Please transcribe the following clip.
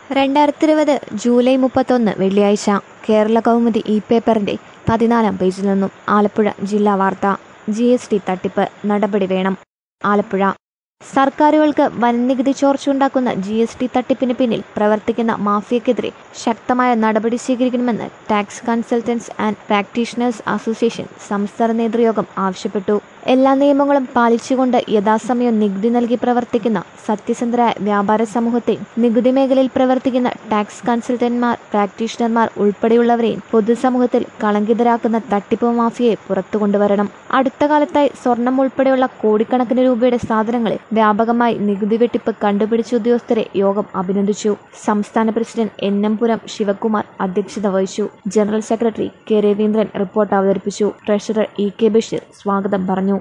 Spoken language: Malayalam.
രണ്ടായിരത്തി ഇരുപത് ജൂലൈ മുപ്പത്തൊന്ന് വെള്ളിയാഴ്ച കേരള കൗമുദി ഇ പേപ്പറിന്റെ പതിനാലാം പേജിൽ നിന്നും ആലപ്പുഴ ജില്ലാ വാർത്ത ജി എസ് ടി തട്ടിപ്പ് നടപടി വേണം ആലപ്പുഴ സർക്കാരുകൾക്ക് വൻനികുതി ചോർച്ചയുണ്ടാക്കുന്ന ജി എസ് ടി തട്ടിപ്പിന് പിന്നിൽ പ്രവർത്തിക്കുന്ന മാഫിയക്കെതിരെ ശക്തമായ നടപടി സ്വീകരിക്കണമെന്ന് tax consultants and practitioners association സംസ്ഥാന നേതൃയോഗം ആവശ്യപ്പെട്ടു എല്ലാ നിയമങ്ങളും പാലിച്ചുകൊണ്ട് യഥാസമയം നികുതി നൽകി പ്രവർത്തിക്കുന്ന സത്യസന്ധരായ വ്യാപാര സമൂഹത്തെ നികുതി മേഖലയിൽ പ്രവർത്തിക്കുന്ന ടാക്സ് കൺസൾട്ടന്റ്മാർ പ്രാക്ടീഷണർമാർ ഉൾപ്പെടെയുള്ളവരെയും പൊതുസമൂഹത്തിൽ കളങ്കിതരാക്കുന്ന തട്ടിപ്പ് മാഫിയയെ പുറത്തു കൊണ്ടുവരണം അടുത്ത കാലത്തായി സ്വർണം ഉൾപ്പെടെയുള്ള കോടിക്കണക്കിന് രൂപയുടെ സാധനങ്ങളിൽ വ്യാപകമായി നികുതി വെട്ടിപ്പ് കണ്ടുപിടിച്ച ഉദ്യോഗസ്ഥരെ യോഗം അഭിനന്ദിച്ചു സംസ്ഥാന president N M Puram Sivakumar അധ്യക്ഷത വഹിച്ചു general secretary K Raveendran report അവതരിപ്പിച്ചു ട്രഷറർ ഇ കെ ബഷീർ സ്വാഗതം പറഞ്ഞു